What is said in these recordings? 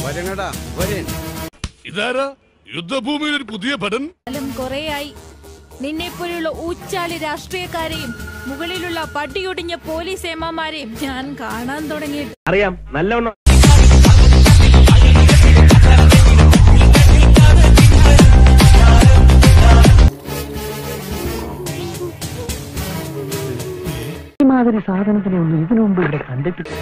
വരണടാ വരൻ ഇതാരാ യുദ്ധഭൂമിയിൽ ഒരു പുതിയ ഭടൻ കാലം കുറേയായി നിന്നെപ്പോലെയുള്ള ഊച്ചാളി രാഷ്ട്രീയക്കാരെയും മുകളിലുള്ള പടിയൊടിഞ്ഞ പോലീസ് ഏമാമാരെയും ഞാൻ കാണാൻ തുടങ്ങിയിട്ട് അറിയാം നല്ലവണ്ണം ഇമാതിരി സാധനത്തിനെ ഒന്നും ഇതിനു മുമ്പ് ഇവിടെ കണ്ടിട്ടില്ല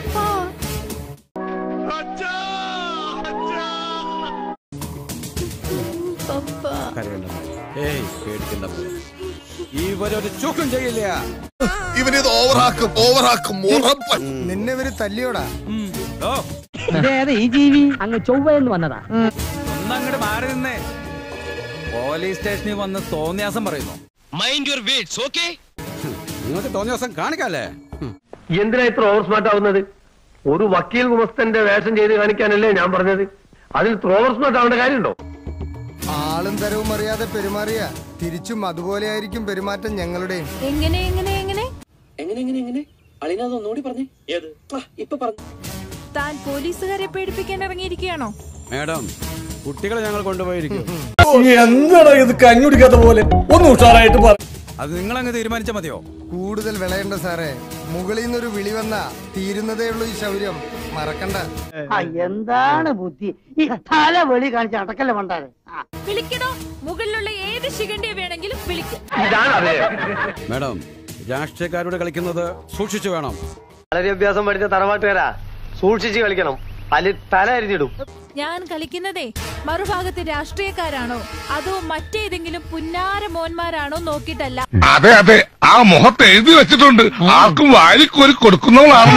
കരയണ്ട ഏയ് പേടിക്കണ്ട മോനെ. ഇവരൊരു ചൂക്കും ചെയ്യില്ല ഇവനിത് ഓവറാക്കും ഓവറാക്കും ഉറപ്പൻ നിന്നെ ഇവര് തല്ലിയോടാ ഇതേത് ഈ ജീവി അങ്ങ് ചൊവ്വയെന്ന് വന്നതാ ഒന്നങ്ങോട്ട് മാറി നിന്നേ പോലീസ് സ്റ്റേഷനിൽ വന്ന് തോന്നിയാസം പറയുന്നു നിങ്ങൾക്ക് തോന്നിയ ദിവസം കാണിക്കാല്ലേ എന്തിനാ ഇത്ര ഓവർ സ്മാർട്ട് ആവുന്നത് ഒരു വക്കീൽ ഗുമസ്തന്റെ വേഷം ചെയ്ത് കാണിക്കാനല്ലേ ഞാൻ പറഞ്ഞത് അതിൽ ഇത്ര ഓവർ സ്മാർട്ട് ആവേണ്ട കാര്യമുണ്ടോ ആളും തരവും അറിയാതെ പെരുമാറിയ തിരിച്ചും അതുപോലെ ആയിരിക്കും പെരുമാറ്റം ഞങ്ങളുടെയും എങ്ങനെ എങ്ങനെ എങ്ങനെ എങ്ങനെ എങ്ങനെ എങ്ങനെ അളിനത് ഒന്നുകൂടി പറഞ്ഞേ ഏത് ഇപ്പൊ പറഞ്ഞു താൻ പോലീസുകാരെ പേടിപ്പിക്കാൻ ഇറങ്ങിയിരിക്കുകയാണോ മാഡം കുട്ടികളെ ഞങ്ങൾ കൊണ്ടുപോയിരിക്കും എന്താണ് ഇത് കഞ്ഞുടിക്കാത്ത പോലെ ഒന്ന് ഉഷാറായിട്ട് പറ അത് നിങ്ങൾ അങ്ങ് തീരുമാനിച്ചാൽ മതിയോ കൂടുതൽ വിളയണ്ട സാറേ മുകളിൽ നിന്നൊരു വിളി വന്ന തീരുന്നതേ ഉള്ളൂ ഈ ശൗര്യം മറക്കണ്ട എന്താണ് ബുദ്ധി ഈ തല വെളി കാണിച്ച് അടക്കല്ലേ പണ്ടാരെ വിളിക്കണോ മുകളിലുള്ള ഏത് ശിഖണ്ഡിയെ വേണമെങ്കിലും വിളിക്കും ഇതാണ് അതെ മാഡം രാഷ്ട്രീയക്കാരോട് കളിക്കുന്നത് സൂക്ഷിച്ചു വേണം വളരെ അഭ്യാസം പഠിച്ച തറവാട്ടുകാരാ സൂക്ഷിച്ച് കളിക്കണം അല്ലെ തല അരിഞ്ഞിടും ഞാൻ കളിക്കുന്നതേ മറുഭാഗത്ത് രാഷ്ട്രീയക്കാരാണോ അതോ മറ്റേതെങ്കിലും പുന്നാര മോന്മാരാണോ നോക്കിയിട്ടല്ല അതെ അതെ ആ മുഖത്ത് എഴുതി വെച്ചിട്ടുണ്ട് ആർക്കും വാരിക്കോരി കൊടുക്കുന്നവളാണ്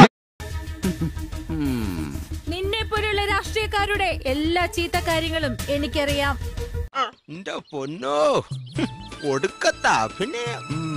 നിന്നെ പോലെയുള്ള രാഷ്ട്രീയക്കാരുടെ എല്ലാ ചീത്ത കാര്യങ്ങളും എനിക്കറിയാം പൊന്നോ ഒടുക്കത്താ പിന്നെ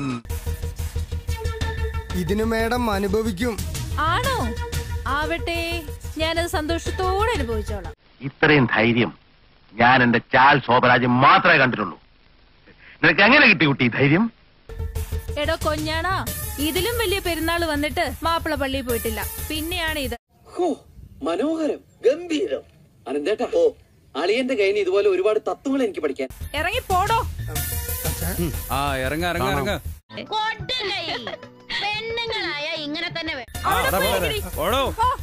ഇതിനു മേഡം അനുഭവിക്കും ആണോ ആവട്ടെ ഞാനത് സന്തോഷത്തോടെ അനുഭവിച്ചോളാം ഇത്രയും ധൈര്യം ഞാൻ എന്റെ ചാൽ ശോഭരാജ് മാത്രമേ കണ്ടിട്ടുള്ളൂ നിനക്ക് എങ്ങനെ കിട്ടി കുട്ടി ഈ ധൈര്യം എടോ കൊഞ്ഞാണാ ഇതിലും വലിയ പെരുന്നാൾ വന്നിട്ട് മാപ്പിള പള്ളിയിൽ പോയിട്ടില്ല പിന്നെയാണ് ഇത് ഹോ മനോഹരം ഗംഭീരം അനന്തേട്ടാ ഓ അളിയന്റെ കയ്യിൽ നിന്ന് ഇതുപോലെ ഒരുപാട് തത്വങ്ങൾ എനിക്ക് പഠിക്കാൻ ഇറങ്ങി പോടോ ആ ഇറങ്ങ ഇറങ്ങ ഇറങ്ങ പെണ്ണുങ്ങളായ ഇങ്ങനെ തന്നെ ഓടോ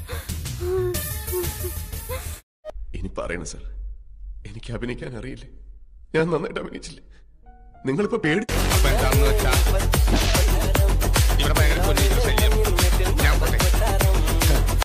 ഇനി പറയണ സാർ എനിക്ക് അഭിനയിക്കാൻ അറിയില്ലേ ഞാൻ നന്നായിട്ട് അഭിനയിച്ചില്ലേ നിങ്ങളിപ്പോ പേടി ഇവിടെ ഭയങ്കര ശല്യം ഞാൻ പോട്ടെ